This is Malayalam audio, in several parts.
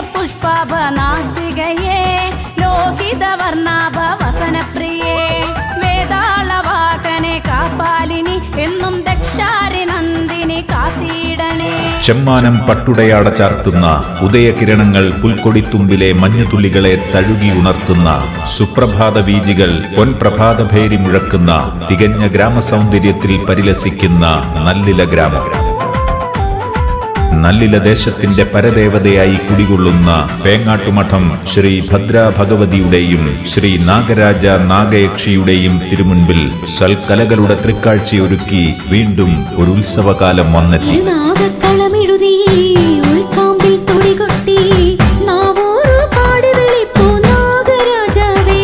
പുഷ്പാഭ നാസികയെ ലോഹിത വർണ്ണാഭ വസനപ്രിയേ വേതാളവാഹനെ കാപ്പാലിനി എന്നും ദക്ഷാരി നന്ദിനി കാത്തിടണേ ചെമ്മാനം പട്ടുടയാട ചാർത്തുന്ന ഉദയകിരണങ്ങൾ പുൽക്കൊടിത്തുമ്പിലെ മഞ്ഞുതുള്ളികളെ തഴുകി ഉണർത്തുന്ന സുപ്രഭാത വീജികൾ പൊൻപ്രഭാതഭേരി മുഴക്കുന്ന തികഞ്ഞ ഗ്രാമസൗന്ദര്യത്തിൽ പരിലസിക്കുന്ന നല്ലില ഗ്രാമം നല്ലില ദേശത്തിന്റെ പരദേവതയായി കുടികൊള്ളുന്ന പേങ്ങാട്ടുമഠം ശ്രീ ഭദ്ര ഭഗവതിയുടെയും ശ്രീ നാഗരാജ നാഗയക്ഷിയുടെയും തിരുമുൻപിൽ സൽക്കലകളുടെ തൃക്കാഴ്ചയൊരുക്കി വീണ്ടും ഒരു ഉത്സവകാലം വന്നെത്തി നാഗക്കളമെഴുതി ഉൾക്കാമ്പിൽ തുടികൊട്ടി നാവോറു പാടി വിളിപ്പൂ നാഗരാജാവേ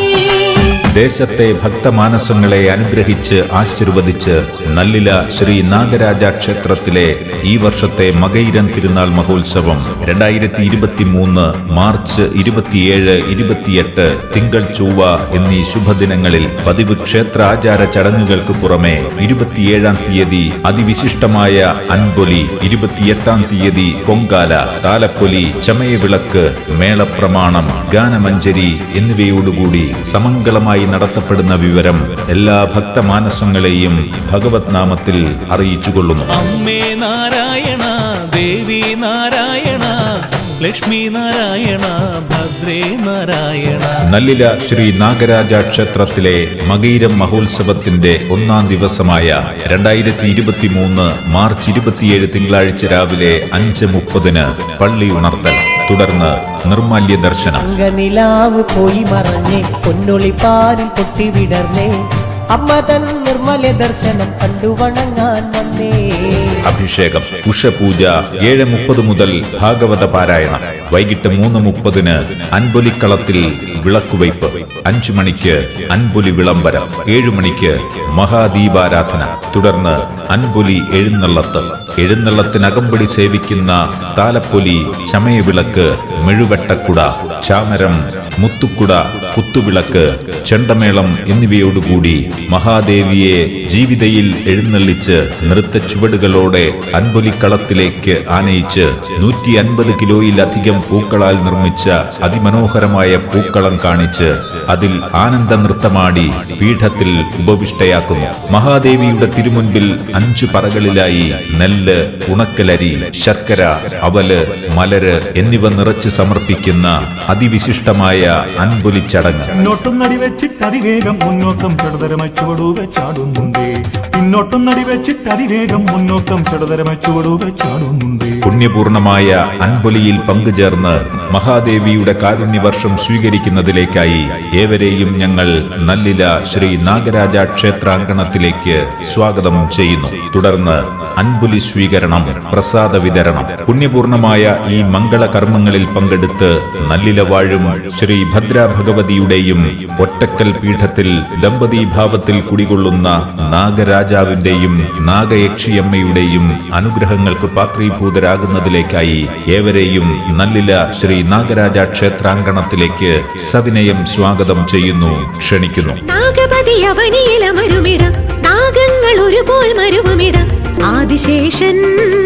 ദേശത്തെ ഭക്തമാനസങ്ങളെ അനുഗ്രഹിച്ച് ആശീർവദിച്ച് നല്ലില ശ്രീ നാഗരാജ ക്ഷേത്രത്തിലെ ഈ വർഷത്തെ മകൈരൻ തിരുനാൾ മഹോത്സവം രണ്ടായിരത്തി ഇരുപത്തി മൂന്ന് മാർച്ച് ഇരുപത്തിയേഴ് ഇരുപത്തിയെട്ട് തിങ്കൾ ചൊവ്വ എന്നീ ശുഭദിനങ്ങളിൽ പതിവ് ക്ഷേത്ര ആചാര ചടങ്ങുകൾക്ക് പുറമെ ഇരുപത്തിയേഴാം തീയതി അതിവിശിഷ്ടമായ അൻപൊലി ഇരുപത്തിയെട്ടാം തീയതി പൊങ്കാല താലപ്പൊലി ചമയവിളക്ക് മേളപ്രമാണം ഗാനമഞ്ജരി എന്നിവയോടുകൂടി സമംഗളമായി നടത്തപ്പെടുന്ന വിവരം എല്ലാ ഭക്തമാനസങ്ങളെയും ഭഗവത് നാമത്തിൽ അറിയിച്ചുകൊള്ളുന്നു അമ്മേ നാരായണ ദേവി നാരായണ ലക്ഷ്മി നാരായണ ഭദ്രേ നാരായണ നല്ലില ശ്രീ നാഗരാജ ക്ഷേത്രത്തിലെ മകൈരം മഹോത്സവത്തിന്റെ ഒന്നാം ദിവസമായ രണ്ടായിരത്തി ഇരുപത്തി മൂന്ന് മാർച്ച് ഇരുപത്തിയേഴ് തിങ്കളാഴ്ച രാവിലെ അഞ്ച് മുപ്പതിന് പള്ളി ഉണർത്തൽ തുടർന്ന് നിർമാല്യ ദർശനം നിലാവ് പോയി മറഞ്ഞേ പൊന്നൊളി പാരിൽ പൊട്ടി വിടർന്നേ അമ്മ തൻ നിർമ്മല ദർശനം കണ്ടു വണങ്ങാൻ വന്നേ അഭിഷേകം ഉഷപൂജ ഏഴ് മുപ്പത് മുതൽ ഭാഗവത പാരായണം വൈകിട്ട് മൂന്ന് മുപ്പതിന് അൻപൊലിക്കളത്തിൽ വിളക്കുവയ്പ് അഞ്ചു മണിക്ക് അൻപൊലി വിളംബരം ഏഴു മണിക്ക് മഹാദീപാരാധന തുടർന്ന് അൻപൊലി എഴുന്നള്ളത്ത് എഴുന്നള്ളത്തിനകമ്പടി സേവിക്കുന്ന താലപ്പൊലി ചമയവിളക്ക് മെഴുവെട്ടക്കുട ചാമരം മുത്തുക്കുട കുത്തുവിളക്ക് ചെണ്ടമേളം എന്നിവയോടുകൂടി മഹാദേവിയെ ജീവിതയിൽ എഴുന്നള്ളിച്ച് നൃത്ത ചുവടുകളോടെ അൻപൊലിക്കളത്തിലേക്ക് ആനയിച്ച് നൂറ്റി അൻപത് കിലോയിലധികം പൂക്കളാൽ നിർമ്മിച്ച അതിമനോഹരമായ പൂക്കളം കാണിച്ച് അതിൽ ആനന്ദ നൃത്തമാടി പീഠത്തിൽ ഉപവിഷ്ടയാക്കുന്നു മഹാദേവിയുടെ തിരുമുൻപിൽ അഞ്ചു പറകളിലായി നെല്ല് ഉണക്കലരി ശർക്കര അവല് മലര് എന്നിവ നിറച്ച് സമർപ്പിക്കുന്ന അതിവിശിഷ്ടമായ അൻപൊലി ചടങ്ങ് പിന്നോട്ടും നടി വെച്ചിട്ട് അതിവേഗം മുന്നോക്കം ചെടുതരമായി ചുവടുവെ ചാടുന്നുണ്ടേ പിന്നോട്ടും നടി വെച്ചിട്ട് അതിവേഗം മുന്നോക്കം ചെടുതരമായി ചുവടുവെ ചാടുന്നുണ്ടേ പുണ്യപൂർണമായ അൻപൊലിയിൽ പങ്കുചേർന്ന് മഹാദേവിയുടെ കാരുണ്യവർഷം സ്വീകരിക്കുന്നതിലേക്കായി ഏവരെയും ഞങ്ങൾ നല്ലില ശ്രീ നാഗരാജ ക്ഷേത്രാങ്കണത്തിലേക്ക് സ്വാഗതം ചെയ്യുന്നു തുടർന്ന് അൻപുലി സ്വീകരണം പ്രസാദ വിതരണം പുണ്യപൂർണമായ ഈ മംഗളകർമ്മങ്ങളിൽ പങ്കെടുത്ത് നല്ലില വാഴും ശ്രീ ഭദ്ര ഭഗവതിയുടെയും ഒറ്റക്കൽ പീഠത്തിൽ ദമ്പതീഭാവത്തിൽ കുടികൊള്ളുന്ന നാഗരാജാവിന്റെയും നാഗയക്ഷിയമ്മയുടെയും അനുഗ്രഹങ്ങൾക്ക് പാത്രീഭൂതരാകുന്നതിലേക്കായി ഏവരെയും നല്ലില ശ്രീ നാഗരാജ ക്ഷേത്രാങ്കണത്തിലേക്ക് സവിനയം സ്വാഗതം ചെയ്യുന്നു ക്ഷണിക്കുന്നു നാഗപതി അവനിയിലമരുമിടം നാഗങ്ങൾ ഒരുപോൽ മരുവുമിടം ആദിശേഷൻ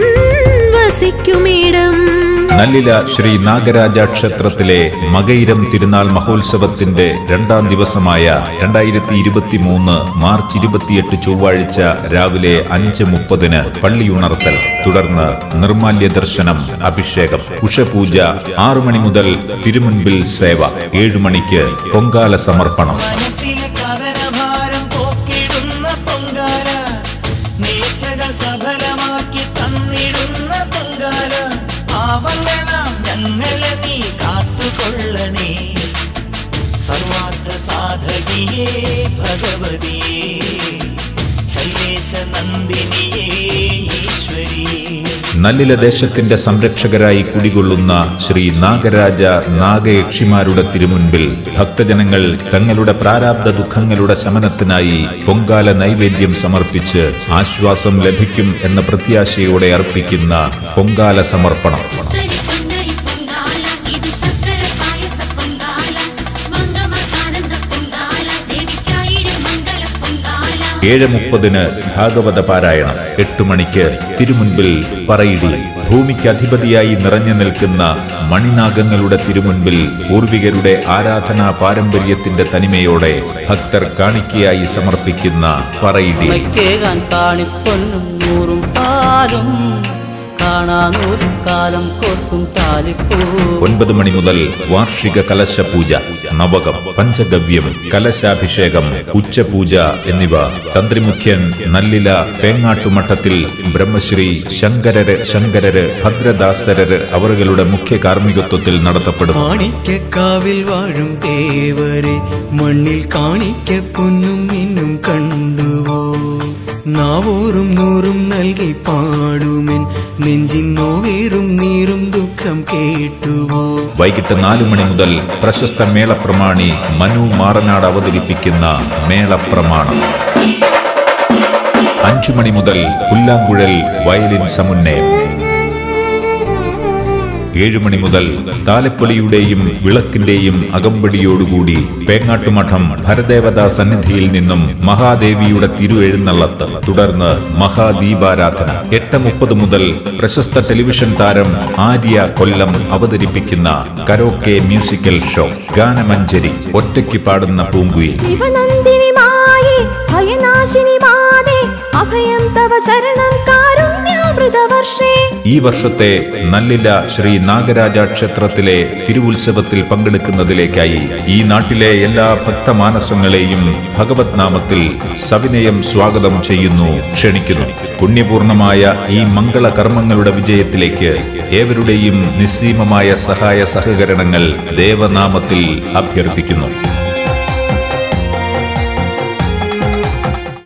വസിക്കുമിടം നല്ലില ശ്രീ നാഗരാജ ക്ഷേത്രത്തിലെ മകൈരം തിരുനാൾ മഹോത്സവത്തിന്റെ രണ്ടാം ദിവസമായ രണ്ടായിരത്തി ഇരുപത്തി മൂന്ന് മാർച്ച് ഇരുപത്തിയെട്ട് ചൊവ്വാഴ്ച രാവിലെ അഞ്ച് മുപ്പതിന് പള്ളിയുണർത്തൽ തുടർന്ന് നിർമാല്യ ദർശനം അഭിഷേകം ഉഷപൂജ ആറു മണി മുതൽ തിരുമുൻപിൽ സേവ ഏഴു മണിക്ക് പൊങ്കാല സമർപ്പണം മനസ്സിലെ കഥനഭാരം പോക്കിടുന്ന പൊങ്കാല നീച്ചകൾ സഫലമാക്കി തന്നിടുന്ന പൊങ്കാല പാവങ്ങളാം ഞങ്ങളെ നീ കാത്തുകൊള്ളണേ സർവാർത്ഥ സാധകിയേ ഭഗവതിയേ ശൈലേശ നന്ദിനിയേ ഈശ്വരിയേ നല്ലില ദേശത്തിന്റെ സംരക്ഷകരായി കുടികൊള്ളുന്ന ശ്രീ നാഗരാജ നാഗയക്ഷിമാരുടെ തിരുമുൻപിൽ ഭക്തജനങ്ങൾ തങ്ങളുടെ പ്രാരാബ്ധ ദുഃഖങ്ങളുടെ ശമനത്തിനായി പൊങ്കാല നൈവേദ്യം സമർപ്പിച്ച് ആശ്വാസം ലഭിക്കും എന്ന പ്രത്യാശയോടെ അർപ്പിക്കുന്ന പൊങ്കാല സമർപ്പണം പുത്തരി പൊന്നരി പൊങ്കാല ഇത് ശർക്കര പായസ പൊങ്കാല മംഗമകാനന്ദ പൊങ്കാല ദേവിക്കായിരം മംഗള പൊങ്കാല ഏഴ് മുപ്പതിന് ഭാഗവത പാരായണം എട്ട് മണിക്ക് തിരുമുൻപിൽ പറയിടി ഭൂമിക്ക് അധിപതിയായി നിറഞ്ഞു നിൽക്കുന്ന മണിനാഗങ്ങളുടെ തിരുമുൻപിൽ പൂർവികരുടെ ആരാധനാ പാരമ്പര്യത്തിന്റെ തനിമയോടെ ഭക്തർ കാണിക്കയായി സമർപ്പിക്കുന്ന പറയിടി കേകാൻ കാണിപ്പൊന്നും നൂറും പാലും കാണാനൂരും കാലം കോർക്കും താലിപ്പൂ ഒൻപത് മണി മുതൽ വാർഷിക കലശ പൂജ നവകം പഞ്ചഗവ്യം കലശാഭിഷേകം ഉച്ചപൂജ എന്നിവ തന്ത്രിമുഖ്യൻ നല്ലില പേങ്ങാട്ടുമഠത്തിൽ ബ്രഹ്മശ്രീ ശങ്കരര് ശങ്കരര് ഭദ്രദാസരര് അവറുകളുടെ മുഖ്യ കാർമ്മികത്വത്തിൽ നടത്തപ്പെടും കാണിക്കാവിൽ വാഴും ദേവരെ മണ്ണിൽ കാണിക്ക പൊന്നും മിന്നും കണ്ടുവോ നാവോറും നൂറും നൽകി പാടുമെൻ നെഞ്ചിൻ നോവേറും നീറും ദുഃഖം കേട്ടുവോ വൈകിട്ട് നാലു മണി മുതൽ പ്രശസ്ത മേളപ്രമാണി മനു മാറനാട് അവതരിപ്പിക്കുന്ന മേളപ്രമാണം അഞ്ചു മണി മുതൽ പുല്ലാങ്കുഴൽ വയലിൻ സമുന്നയം ഏഴു മണി മുതൽ താലപ്പൊലിയുടെയും വിളക്കിന്റെയും അകമ്പടിയോടുകൂടി പേങ്ങാട്ടുമഠം ഭരദേവതാ സന്നിധിയിൽ നിന്നും മഹാദേവിയുടെ തിരുവെഴുന്നള്ളത്ത് തുടർന്ന് മഹാദീപാരാധന എട്ട് മുപ്പത് മുതൽ പ്രശസ്ത ടെലിവിഷൻ താരം ആര്യ കൊല്ലം അവതരിപ്പിക്കുന്ന കരോക്കെ മ്യൂസിക്കൽ ഷോ ഗാനമഞ്ജരി ഒറ്റയ്ക്ക് പാടുന്ന പൂങ്കുയിൽ ശിവനന്ദിനി മായേ ഭയനാശിനി മാതേ അഭയം തവ ചരണം കാരുണ്യാമൃതവർഷേ ഈ വർഷത്തെ നല്ലില ശ്രീ നാഗരാജ ക്ഷേത്രത്തിലെ തിരുവുത്സവത്തിൽ പങ്കെടുക്കുന്നതിലേക്കായി ഈ നാട്ടിലെ എല്ലാ ഭക്തമാനസങ്ങളെയും ഭഗവത് നാമത്തിൽ സവിനയം സ്വാഗതം ചെയ്യുന്നു ക്ഷണിക്കുന്നു പുണ്യപൂർണമായ ഈ മംഗള കർമ്മങ്ങളുടെ വിജയത്തിലേക്ക് ഏവരുടെയും നിസ്സീമമായ സഹായ സഹകരണങ്ങൾ ദേവനാമത്തിൽ അഭ്യർത്ഥിക്കുന്നു